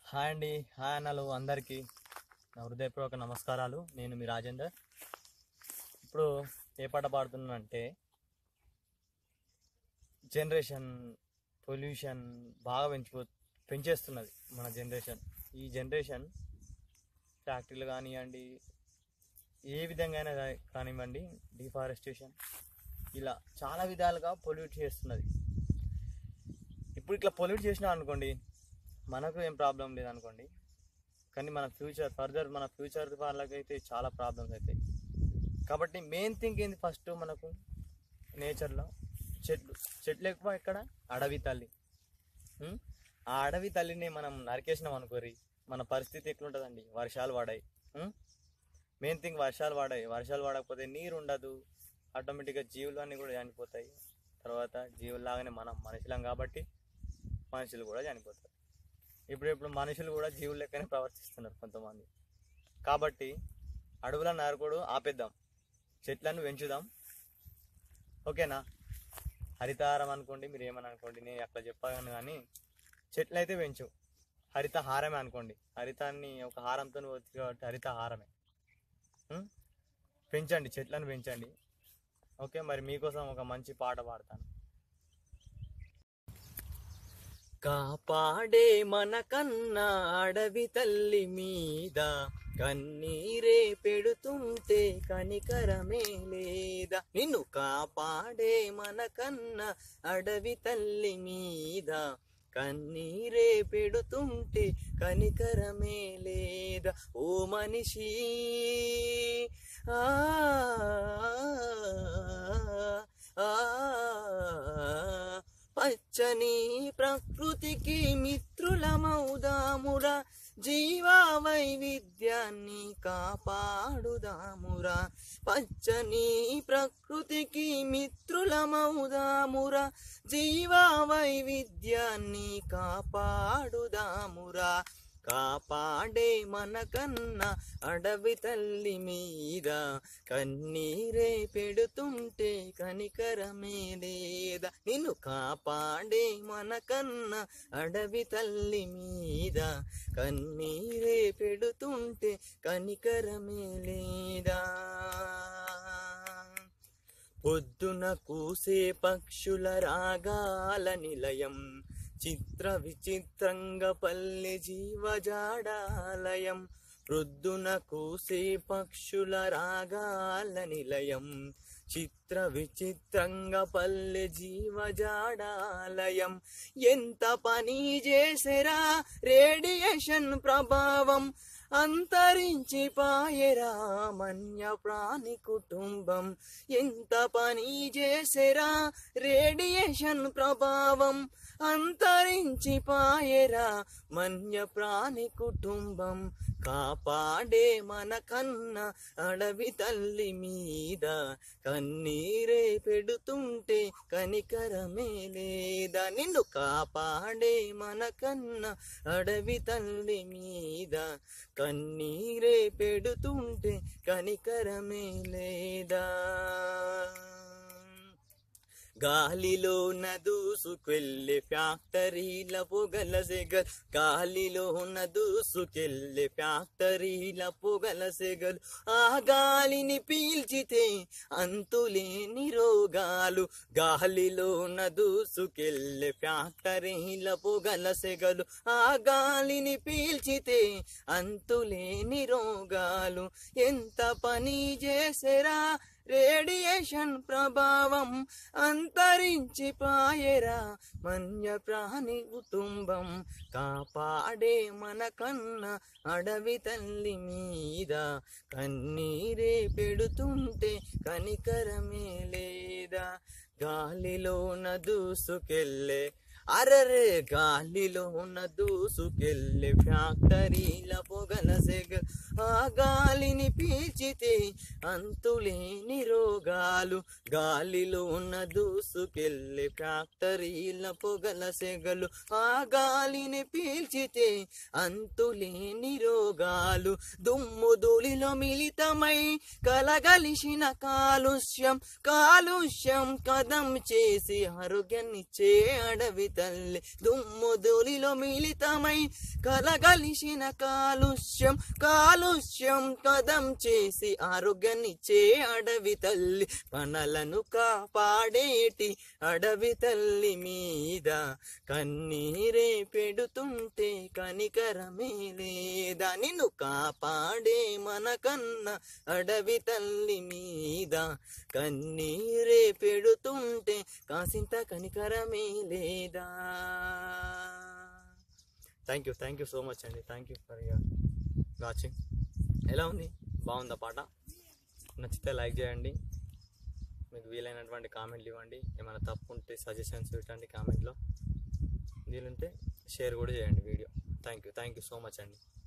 Hi అండి hi అన్నలు అందరికీ నా హృదయపూర్వక నమస్కారాలు నేను మీ రాజేందర్ ఇప్పుడు ఏ పాట పాడుతున్నానంటే జనరేషన్ పొల్యూషన్ బాగా పెంచిపో పెంచేస్తున్నది మన జనరేషన్ ఈ జనరేషన్ ఫ్యాక్టరీలు కానివ్వండి ఏ విధంగా అయినా కా- కానివ్వండి డిఫారెస్టేషన్ ఇలా చాలా విధాలుగా పొల్యూట్ చేస్తున్నది ఇప్పుడు ఇట్లా పొల్యూట్ చేసినా అనుకోండి మనకు ఏం ప్రాబ్లం లేదనుకోండి కానీ మన ఫ్యూచర్ ఫర్దర్ మన ఫ్యూచర్ వాళ్ళకైతే చాలా ప్రాబ్లమ్స్ అవుతాయి కాబట్టి మెయిన్ థింగ్ ఏంది ఫస్ట్ మనకు నేచర్లో చెట్లు చెట్లు ఎక్కువ ఎక్కడ అడవి తల్లి ఉం? ఆ అడవి తల్లిని మనం నరికేసినాం అనుకోరి మన పరిస్థితి ఎట్లుంటుందండి వర్షాలు పడాయి మెయిన్ థింగ్ వర్షాలు పడాయి వర్షాలు పడకపోతే నీరు ఉండదు ఆటోమేటిక్గా జీవులు అన్నీ కూడా చనిపోతాయి తర్వాత జీవుల్లాగానే మనం మనుషులం కాబట్టి మనుషులు కూడా చనిపోతారు ఇప్పుడు ఇప్పుడు మనుషులు కూడా జీవుల లెక్కనే ప్రవర్తిస్తున్నారు కొంతమంది కాబట్టి అడవుల నరకుడు ఆపేద్దాం చెట్లను పెంచుదాం ఓకేనా హరితహారం అనుకోండి మీరు ఏమని అనుకోండి నేను అట్లా చెప్పాను కానీ చెట్లు అయితే పెంచు హరిత హారమే అనుకోండి హరితాన్ని ఒక హారంతో పోతుంది కాబట్టి హరిత హారమే ఉం? పెంచండి చెట్లను పెంచండి ఓకే మరి మీకోసం ఒక మంచి పాట పాడతాను కాపాడే మన కన్నా అడవి తల్లి మీద కన్నీరే పెడుతుంటే కనికరమే లేదా నిన్ను కాపాడే మన కన్నా అడవి తల్లి మీద కన్నీరే పెడుతుంటే కనికరమే లేదా ఓ మనిషి ఆ ఆ, పచ్చని ప్రకృతికి మిత్రులమౌదామురా జీవా వైవిధ్యాన్ని కాపాడుదామురా పచ్చని ప్రకృతికి మిత్రులమౌదామురా జీవా వైవిధ్యాన్ని కాపాడుదామురా కాపాడే మన కన్నా అడవి తల్లి మీద కన్నీరే పెడుతుంటే కనికరమే లేదా నిన్ను కాపాడే మన కన్నా అడవి తల్లి మీద కన్నీరే పెడుతుంటే కనికరమే లేదా పొద్దున కూసే పక్షుల రాగాల నిలయం చిత్ర విచిత్రంగా పల్లె జీవజాడాలయం ప్రొద్దున కూసే పక్షుల రాగాల నిలయం చిత్ర విచిత్రంగా పల్లె జీవజాడాలయం ఎంత పని చేసెరా రేడియేషన్ ప్రభావం అంతరించి పాయరా మన్య ప్రాణి కుటుంబం ఎంత పని చేసెరా రేడియేషన్ ప్రభావం అంతరించి పాయరా మన్య ప్రాణి కుటుంబం కాపాడే మన కన్న అడవి తల్లి మీద కన్నీరే పెడుతుంటే కనికరమే లేదా నిన్ను కాపాడే మన కన్న అడవి తల్లి మీద కన్నీరే పెడుతుంటే కనికరమే లేదా గాలిలో నదూసుకెళ్ళే ఫ్యాక్టరీల పొగల సెగల్ గాలిలో నదూసుకెళ్ళే ఫ్యాక్టరీల పొగల సెగలు ఆ గాలిని పీల్చితే అంతులేని రోగాలు గాలిలో నదూసుకెళ్ళే ఫ్యాక్టరీల పొగల సెగలు ఆ గాలిని పీల్చితే అంతులేని రోగాలు ఎంత పని చేసెరా రేడియేషన్ ప్రభావం అంతరించి పాయరా మన్య ప్రాణి కుటుంబం కాపాడే మన కన్న అడవి తల్లి మీద కన్నీరే పెడుతుంటే కనికరమే లేదా గాలిలో దూసుకెళ్ళే అరరే గాలిలో ఉన్న దూసుకెళ్ళే ఫ్యాక్టరీల పొగల సెగ ఆ గాలిని పీల్చితే అంతులేని రోగాలు గాలిలో ఉన్న దూసుకెళ్ళే ఫ్యాక్టరీల పొగల సెగలు ఆ గాలిని పీల్చితే అంతులేని రోగాలు దుమ్ము ధూళిలో మిళితమై కలగలిసిన కాలుష్యం కాలుష్యం కదం చేసి ఆరోగ్యాన్నిచ్చే అడవి తల్లి దుమ్ము ధూళిలో మిళితమై కలగలిసిన కాలుష్యం కాలుష్యం కదం చేసి ఆరోగ్యాన్నిచ్చే అడవి తల్లి పనలను కాపాడేటి అడవి తల్లి మీద కన్నీరే పెడుతుంటే కనికరమే లేదా నిన్ను కాపాడే మనకన్న అడవి తల్లి మీద కన్నీరే పెడుతుంటే కాసింత కనికరమే లేదా thank you thank you so much అండి thank you for your watching ఎలా ఉంది బాగుందా పాట నచ్చితే లైక్ చేయండి మీకు వీలైనటువంటి కామెంట్లు ఇవ్వండి ఏమైనా తప్పు ఉంటే సజెషన్స్ పెట్టండి కామెంట్లో వీలుంటే షేర్ కూడా చేయండి video thank you thank you so much అండి